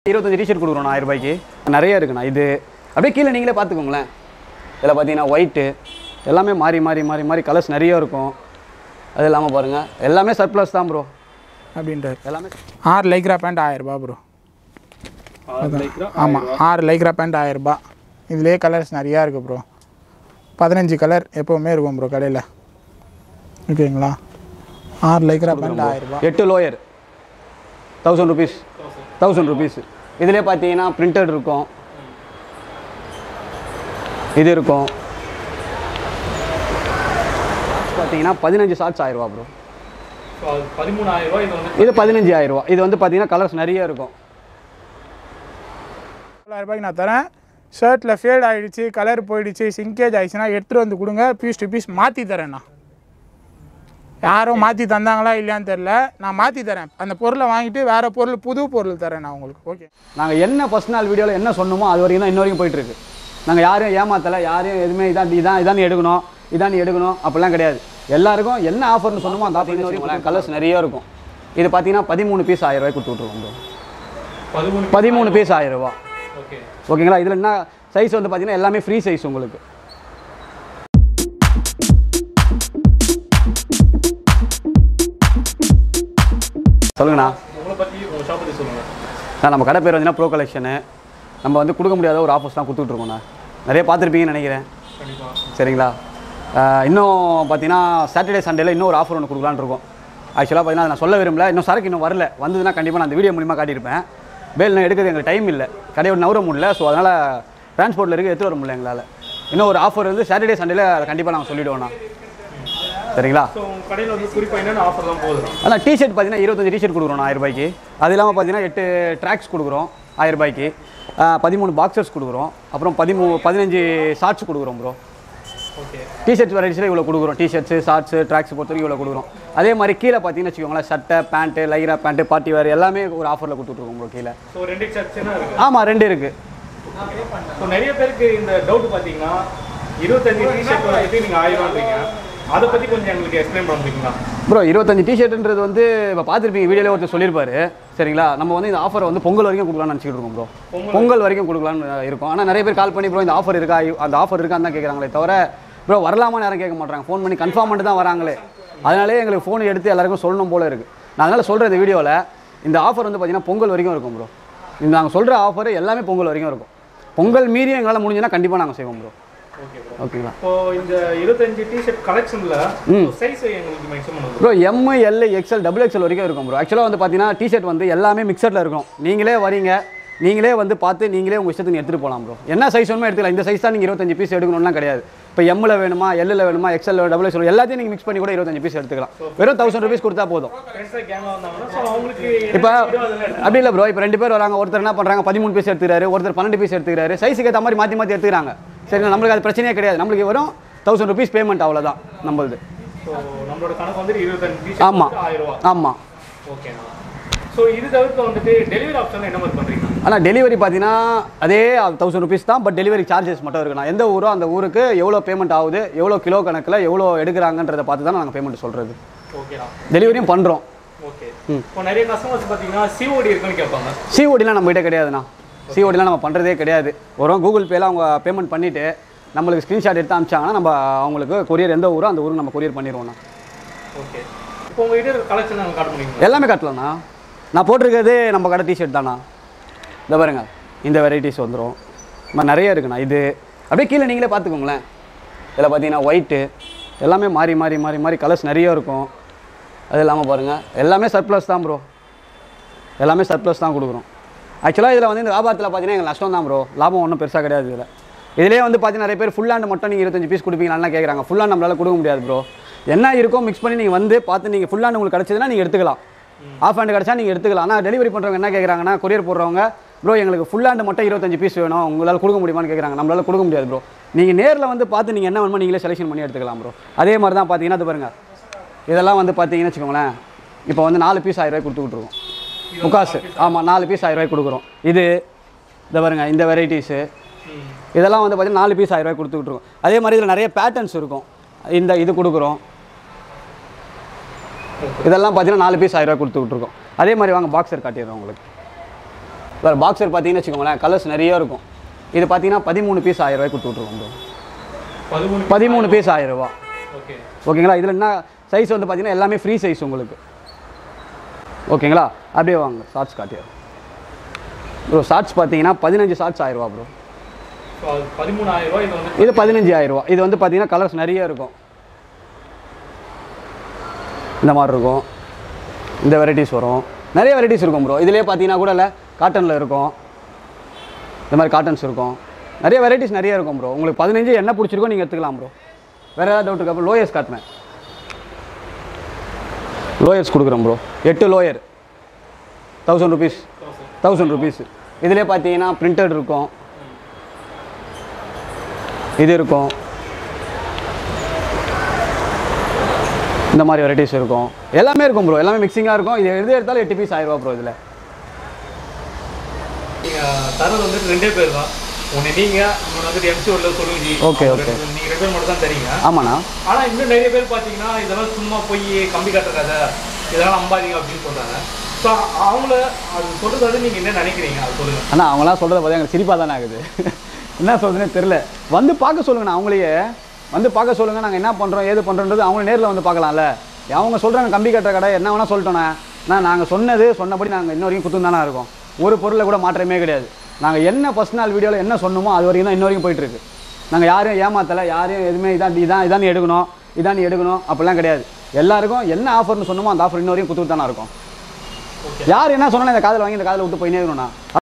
இருபத்தஞ்சு டிஷர்ட் கொடுக்குறோம் ஆயிரம் ரூபாய்க்கு நிறைய இருக்குண்ணா இது அப்படியே கீழே நீங்களே பார்த்துக்கோங்களேன் இதில் பார்த்தீங்கன்னா ஒயிட்டு எல்லாமே மாறி மாறி மாறி மாறி கலர்ஸ் நிறைய இருக்கும் அது இல்லாமல் பாருங்கள் எல்லாமே சர்ப்ளஸ் தான் ப்ரோ அப்படின்றார் எல்லாமே ஆறு லைக்ரா பேண்ட் ஆயிரரூபா ப்ரோ ஆமாம் ஆறு லைக்ரா பேண்ட் ஆயிரரூபா இதுலேயே கலர்ஸ் நிறையா இருக்குது ப்ரோ பதினஞ்சு கலர் எப்போவுமே இருக்கும் ப்ரோ கடையில் ஓகேங்களா ஆறு லைக்ரா பேண்ட் ஆயிரரூபா எட்டு lower thousand rupees thousand rupees இதிலே பார்த்தீங்கன்னா பிரிண்டட் இருக்கும் இது இருக்கும் பார்த்தீங்கன்னா பதினஞ்சு ஷார்ட்ஸ் ஆயிரம் ரூபா ப்ரோ பதிமூணாயிரம் ரூபாய் இது வந்து இது பதினஞ்சு ஆயிரம் ரூபா இது வந்து பார்த்தீங்கன்னா கலர்ஸ் நிறைய இருக்கும் தொள்ளாயிரம் ரூபாய்க்கு நான் தரேன் ஷர்ட்டில் ஃபேட் ஆகிடுச்சு கலர் போயிடுச்சு சிங்கேஜ் ஆயிடுச்சுன்னா எடுத்துகிட்டு வந்து கொடுங்க பீஸ் டு பீஸ் மாற்றி தரேண்ணா யாரும் மாற்றி தந்தாங்களா இல்லையான்னு தெரில நான் மாற்றி தரேன் அந்த பொருளை வாங்கிட்டு வேறு பொருள் புது பொருள் தரேன் நான் உங்களுக்கு ஓகே நாங்கள் என்ன ஃபஸ்ட் நாள் வீடியோவில் என்ன சொன்னோமோ அது வரைக்கும் தான் இன்ன வரைக்கும் போயிட்டுருக்கு நாங்கள் யாரையும் ஏமாத்தலை யாரையும் எதுவுமே இதான் இதான் இதான் நீ எடுக்கணும் இதான் நீ எடுக்கணும் அப்படிலாம் கிடையாது எல்லாருக்கும் என்ன ஆஃபர்னு சொன்னோமோ அந்த ஆஃபர் வரைக்கும் கலர்ஸ் நிறைய இருக்கும் இது பார்த்தீங்கன்னா பதிமூணு பீஸ் ஆயிரம் ரூபாய் கொடுத்து விட்ருவோம் bro. பதிமூணு பதிமூணு பீஸ் ஆயிரம் ரூபா ஓகே ஓகேங்களா இதில் என்ன சைஸ் வந்து பார்த்தீங்கன்னா எல்லாமே ஃப்ரீ சைஸ் உங்களுக்கு சொல்லுங்கண்ணா உங்களை பற்றி உங்கள் ஷாப் பற்றி சொல்லுங்கள் நான் நம்ம கடை பேர் வந்து ப்ரோ கலெக்ஷனு நம்ம வந்து கொடுக்க முடியாத ஒரு ஆஃபர்ஸ் தான் கொடுத்துட்ருக்கோண்ணா நிறைய பார்த்துருப்பீங்கன்னு நினைக்கிறேன் கண்டிப்பாக சரிங்களா ஆஹ் இன்னும் பார்த்தீங்கன்னா சாட்டர்டே சண்டேல இன்னும் ஒரு ஆஃபர் ஒன்று கொடுக்கலான்னு இருக்கோம் ஆக்சுவலாக பார்த்தீங்கன்னா அதை நான் சொல்ல விரும்பல இன்னும் சரக்கு இன்னும் வரல வந்ததுன்னா கண்டிப்பாக நான் அந்த வீடியோ மூலிமா காட்டியிருப்பேன் பேல் நான் எடுக்கிறது எங்களுக்கு டைம் இல்லை கடையோட நவர முடியல ஸோ அதனால் டிரான்ஸ்போர்ட்டில் இருக்க எடுத்துகிட்டு வர முடியல எங்களால் இன்னும் ஒரு ஆஃபர் வந்து சாட்டர்டே சண்டேல அதை கண்டிப்பாக நாங்கள் சொல்லிவிடுவோண்ணா சரிங்களா ஸோ உங்கள் கடையில் வந்து குறிப்பாக என்னென்ன ஆஃபர் தான் போகுது ஆனால் டிஷர்ட் பார்த்தீங்கன்னா இருபத்தஞ்சு டிஷர்ட் கொடுக்குறோம் ஆயிரம் ரூபாய்க்கு அது இல்லாமல் பார்த்தீங்கன்னா எட்டு ட்ராக்ஸ் கொடுக்குறோம் ஆயிரம் ரூபாய்க்கு ஆஹ் பதிமூணு பாக்ஸர்ஸ் கொடுக்குறோம் அப்புறம் பதிமூ பதினஞ்சு ஷார்ட்ஸ் கொடுக்குறோம் ப்ரோ ஓகே டிஷர்ட்ஸ் வெரைட்டிஸில் இவ்வளோ கொடுக்குறோம் டிஷர்ட்ஸு ஷார்ட்ஸு ட்ராக்ஸ் பொறுத்த வரைக்கும் இவ்வளோ கொடுக்குறோம் அதே மாதிரி கீழே பார்த்தீங்கன்னு வச்சுக்கோங்களேன் சட்டை பேண்ட்டு லைரா பேண்ட்டு பார்ட்டி வேர் எல்லாமே ஒரு ஆஃபரில் கொடுத்துட்ருக்கோம் ப்ரோ கீழே ஸோ ரெண்டு சர்ச்சுனா இருக்கு ஆமாம் ரெண்டு இருக்குது ஸோ நிறைய பேருக்கு இந்த டவுட் பார்த்தீங்கன்னா இருபத்தஞ்சு டிஷர்ட் வந்துட்டு நீங்கள் ஆயிரம்ன்றீங்க அதை பற்றி கொஞ்சம் எங்களுக்கு எக்ஸ்பிளைன் பண்ண முடியுங்களா ப்ரோ இருபத்தஞ்சு டிஷர்ட்ன்றது வந்து இப்போ பார்த்துருப்பீங்க வீடியோவில் ஒருத்தர் சொல்லியிருப்பாரு சரிங்களா நம்ம வந்து இந்த ஆஃபரை வந்து பொங்கல் வரைக்கும் கொடுக்கலாம்னு நினச்சிட்டு இருக்கோம் ப்ரோ பொங்கல் வரைக்கும் கொடுக்கலாம்னு இருக்கும் ஆனால் நிறைய பேர் கால் பண்ணி ப்ரோ இந்த ஆஃபர் இருக்கா அந்த ஆஃபர் இருக்கான்னு தான் கேட்குறாங்களே தவிர ப்ரோ வரலாமான்னு யாரும் கேட்க மாட்டாங்க ஃபோன் பண்ணி கன்ஃபார்ம் பண்ணிட்டு தான் வராங்களே அதனாலே எங்களுக்கு ஃபோன் எடுத்து எல்லாருக்கும் சொல்லணும் போல இருக்குது நான் அதனால் சொல்கிறேன் இந்த வீடியோவில் இந்த ஆஃபர் வந்து பார்த்தீங்கன்னா பொங்கல் வரைக்கும் இருக்கும் ப்ரோ இந்த நாங்கள் சொல்கிற ஆஃபர் எல்லாமே பொங்கல் வரைக்கும் இருக்கும் பொங்கல் மீறி எங்களால் முடிஞ்சுன்னா கண்டிப்பாக நாங்கள் செய்வோம் ப்ரோ ஓகே ப்ரோ ஓகேங்களா இப்போ இந்த இருபத்தஞ்சு டிஷர்ட் கலெக்ஷனில் சைஸ் எங்களுக்கு மேக்ஸிமம் பண்ணுது bro M L XL double XL வரைக்கும் இருக்கும் ப்ரோ ஆக்சுவலாக வந்து பார்த்தீங்கன்னா டிஷர்ட் வந்து எல்லாமே மிக்சரில் இருக்கும் நீங்களே வரீங்க நீங்களே வந்து பார்த்து நீங்களே உங்கள் இஷ்டத்துக்கு எடுத்துகிட்டு போகலாம் ப்ரோ என்ன சைஸ் வேணுமோ எடுத்துக்கலாம் இந்த சைஸ் தான் நீங்கள் இருபத்தஞ்சு பீஸ் எடுக்கணும்லாம் கிடையாது இப்போ எம்மில் வேணுமா எல்லில் வேணுமா எக்ஸ்எல் டபுள் எக்ஸ்எல் எல்லாத்தையும் நீங்கள் மிக்ஸ் பண்ணி கூட இருபத்தஞ்சு பீஸ் எடுத்துக்கலாம் வெறும் தௌசண்ட் ருபீஸ் கொடுத்தா போதும் ஃப்ரெண்ட்ஸாக கேங்காக வந்தாங்கன்னா ஸோ அவங்களுக்கு இப்போ அப்படி இல்லை ப்ரோ இப்போ ரெண்டு பேர் வராங்க ஒருத்தர் என்ன பண்ணுறாங்க பதிமூணு பீஸ் எடுத்துக்கிறாரு ஒருத்தர் பன்னெண்டு பீஸ் எடுத்துக்கிறாரு சைஸுக்கு ஏற்ற மாதிரி மாற்றி மாற்றி எடுத்துக்கிறாங்க சரி நம்மளுக்கு அது பிரச்சனையே கிடையாது நம்மளுக்கு வரும் தௌசண்ட் ருபீஸ் பேமெண்ட் அவ்வளோதான் நம்மளுது ஸோ நம்மளோட கணக்கு வந்துட்டு இருபத்தஞ்சு டிஷர்ட் ஆமாம் ஆயிரம் ரூபா ஆமாம் ஓகேண்ணா ஸோ இது தவிர்த்து வந்துட்டு டெலிவரி ஆப்ஷன் என்ன மாதிரி பண்ணுறீங்க ஆனால் டெலிவரி பார்த்தீங்கன்னா அதே தௌசண்ட் ருபீஸ் தான் பட் டெலிவரி சார்ஜஸ் மட்டும் இருக்குண்ணா எந்த ஊரோ அந்த ஊருக்கு எவ்வளோ பேமெண்ட் ஆகுது எவ்வளோ கிலோ கணக்கில் எவ்வளோ எடுக்கிறாங்கன்றதை பார்த்து தான் நாங்கள் பேமெண்ட் சொல்கிறது ஓகேண்ணா டெலிவரியும் பண்ணுறோம் ஓகே இப்போ நிறைய கஸ்டமர்ஸ் பார்த்தீங்கன்னா சிஓடி இருக்குன்னு கேட்பாங்க சிஓடிலாம் நம்ம கிட்ட கிடையாதுண்ணா சிஓடிலாம் நம்ம பண்ணுறதே கிடையாது வரும் கூகுள் பேல அவங்க பேமெண்ட் பண்ணிவிட்டு நம்மளுக்கு ஸ்க்ரீன்ஷாட் எடுத்து அமிச்சாங்கன்னா நம்ம அவங்களுக்கு கொரியர் எந்த ஊரோ அந்த ஊருக்கு நம்ம கொரியர் பண்ணிடுவோண்ணா ஓகே இப்போ உங்கள் கிட்ட கலெக்ஷன் நாங்கள் காட்ட முடியுங்களா எல்லாமே கட்டலாம்ண்ணா நான் போட்டிருக்கிறது நம்ம கடை டிஷர்ட் தானா இந்த பாருங்க இந்த வெரைட்டிஸ் வந்துடும் நம்ம நிறைய இருக்குண்ணா இது அப்படியே கீழே நீங்களே பார்த்துக்கோங்களேன் இதில் பார்த்தீங்கன்னா ஒயிட்டு எல்லாமே மாறி மாறி மாறி மாறி கலர்ஸ் நிறைய இருக்கும் அது இல்லாமல் பாருங்கள் எல்லாமே சர்ப்ளஸ் தான் ப்ரோ எல்லாமே சர்ப்ளஸ் தான் கொடுக்குறோம் ஆக்சுவலாக இதில் வந்து இந்த வியாபாரத்தில் பார்த்தீங்கன்னா எங்களுக்கு நஷ்டம் தான் ப்ரோ லாபம் ஒன்றும் பெருசாக கிடையாது இதில் இதுலேயே வந்து பார்த்தீங்கன்னா நிறைய பேர் ஃபுல் ஹேண்ட் மட்டும் நீங்கள் இருபத்தஞ்சு பீஸ் கொடுப்பீங்களான்னு கேட்குறாங்க ஃபுல் ஹேண்ட் நம்மளால் கொடுக்க முடியாது ப்ரோ என்ன இருக்கோ மிக்ஸ் பண்ணி நீங்கள் வந்து பார்த்து நீங்கள் ஃபுல் ஹேண்ட் உங்களுக்கு கிடச்சதுன்னா நீங்கள் எடுத்துக்கலாம் ஆஃப் ஹேண்ட் கிடச்சா நீங்கள் எடுத்துக்கலாம் ஆனால் டெலிவரி பண்ணுறவங்க என்ன கேட்குறாங்கன்னா கொரியர் போடுறவங்க ப்ரோ எங்களுக்கு ஃபுல் ஹேண்ட் மட்டும் இருபத்தஞ்சு பீஸ் வேணும் உங்களால் கொடுக்க முடியுமான்னு கேட்குறாங்க நம்மளால் கொடுக்க முடியாது ப்ரோ நீங்கள் நேரில் வந்து பார்த்து நீங்கள் என்ன வேணுமோ நீங்களே செலெக்ஷன் பண்ணி எடுத்துக்கலாம் ப்ரோ அதே மாதிரி தான் பார்த்தீங்கன்னா அது பாருங்கள் இதெல்லாம் வந்து பார்த்தீங்கன்னு வச்சுக்கோங்களேன் இப்போ வந்து நாலு பீஸ் ஆயிரம் ரூபாய் கொடுத்துட்ருக்கோம் முக்காசு ஆமாம் நாலு பீஸ் ஆயிரம் ரூபாய் கொடுக்குறோம் இது இந்த பாருங்க இந்த வெரைட்டிஸு இதெல்லாம் வந்து பார்த்தீங்கன்னா நாலு பீஸ் ஆயிரம் ரூபாய் கொடுத்துக்கிட்டு இருக்கோம் அதே மாதிரி இதில் நிறைய பேட்டர்ன்ஸ் இருக்கும் இந்த இது கொடுக்குறோம் இதெல்லாம் பார்த்தீங்கன்னா நாலு பீஸ் ஆயிரம் ரூபாய் கொடுத்துக்கிட்டு இருக்கோம் அதே மாதிரி வாங்க பாக்ஸர் காட்டிடுறோம் உங்களுக்கு வேறு பாக்ஸர் பார்த்தீங்கன்னு வச்சுக்கோங்களேன் கலர்ஸ் நிறைய இருக்கும் இது பார்த்தீங்கன்னா பதிமூணு பீஸ் ஆயிரம் ரூபாய் கொடுத்து விட்ருவோம் ப்ரோ பதிமூணு பதிமூணு பீஸ் ஆயிரம் ரூபா ஓகே ஓகேங்களா இதில் என்ன சைஸ் வந்து பார்த்தீங்கன்னா எல்லாமே ஃப்ரீ சைஸ் உங்களுக்கு ஓகேங்களா அப்படியே வாங்க ஷார்ட்ஸ் காட்டியா ப்ரோ ஷார்ட்ஸ் பார்த்தீங்கன்னா பதினஞ்சு ஷார்ட்ஸ் ஆயிரம் ரூபா ப்ரோ ஸோ அது பதிமூணாயிரம் ரூபாய் இது வந்து இது பதினஞ்சு ஆயிரம் ரூபா இது வந்து பார்த்தீங்கன்னா கலர்ஸ் நிறைய இருக்கும் இந்த மாதிரி இருக்கும் இந்த வெரைட்டிஸ் வரும் நிறைய வெரைட்டிஸ் இருக்கும் ப்ரோ இதுலேயே பார்த்தீங்கன்னா கூட இல்லை காட்டனில் இருக்கும் இந்த மாதிரி காட்டன்ஸ் இருக்கும் நிறைய வெரைட்டிஸ் நிறைய இருக்கும் ப்ரோ உங்களுக்கு பதினஞ்சு என்ன பிடிச்சிருக்கோ நீங்கள் எடுத்துக்கலாம் ப்ரோ வேறு ஏதாவது டவுட் இருக்கா லோயர்ஸ் காட்டுறேன் லோயர்ஸ் கொடுக்குறோம் ப்ரோ எட்டு lower thousand rupees thousand rupees இதிலே பார்த்தீங்கன்னா பிரிண்டட் இருக்கும் இது இருக்கும் இந்த மாதிரி வெரைட்டிஸ் இருக்கும் எல்லாமே இருக்கும் ப்ரோ எல்லாமே மிக்சிங்காக இருக்கும் இது எது எடுத்தாலும் எட்டு பீஸ் ஆயிரம் ரூபா ப்ரோ இதில் நீங்கள் தரது வந்துட்டு ரெண்டே பேர் தான் ஒன்று நீங்கள் இன்னொன்று வந்துட்டு எம்சி உள்ள சொல்லுங்க ஜி Okay, அவங்க okay. ரெண்டு- நீங்க ரெண்டு பேர் மட்டும் தான் தரீங்க ஆமாண்ணா ஆனால் இன்னும் நிறைய பேர் பார்த்தீங்கன்னா இதெல்லாம் சும்மா போய் கம்பி கட்டுற கதை இதெல்லாம் நம்பாதீங்க அப்படின்னு சொல்கிறாங்க ஸோ அவங்கள அது சொல்கிறது வந்து நீங்கள் என்ன நினைக்கிறீங்க அது சொல்லுங்கள் அண்ணா அவங்களாம் சொல்கிறத பார்த்தா எனக்கு சிரிப்பாக தானே ஆகுது என்ன சொல்கிறதுனே தெரில வந்து பார்க்க சொல்லுங்கண்ணா அவங்களையே வந்து பார்க்க சொல்லுங்கள் நாங்கள் என்ன பண்ணுறோம் ஏது பண்ணுறோன்றது அவங்க நேரில் வந்து பார்க்கலாம்ல அவங்க சொல்கிறாங்க கம்பி கட்டுற கடை என்ன வேணால் சொல்லிட்டோண்ணே நான் நாங்கள் சொன்னது சொன்னபடி நாங்கள் இன்ன வரைக்கும் குத்தும் தானே இருக்கோம் ஒரு பொருளில் கூட மாற்றமே கிடையாது நாங்கள் என்ன ஃபஸ்ட் நாள் வீடியோவில் என்ன சொன்னோமோ அது வரைக்கும் தான் இன்ன வரைக்கும் போயிட்டுருக்கு நாங்கள் யாரையும் ஏமாத்தலை யாரையும் எதுவுமே இதான் இதான் இதான் நீ எடுக்கணும் இதான் நீ எடுக்கணும் அப்படிலாம் கிடையாது எல்லாருக்கும் என்ன ஆஃபர்னு சொன்னோமோ அந்த ஆஃபர் இன்ன வரைக்கும் குத்துட்டு தானே இருக்கும் யார் என்ன சொன்னாலும் இந்த காதில் வாங்கி இந்த காதில் விட்டு போயினே இருக்கணும்ண்ணா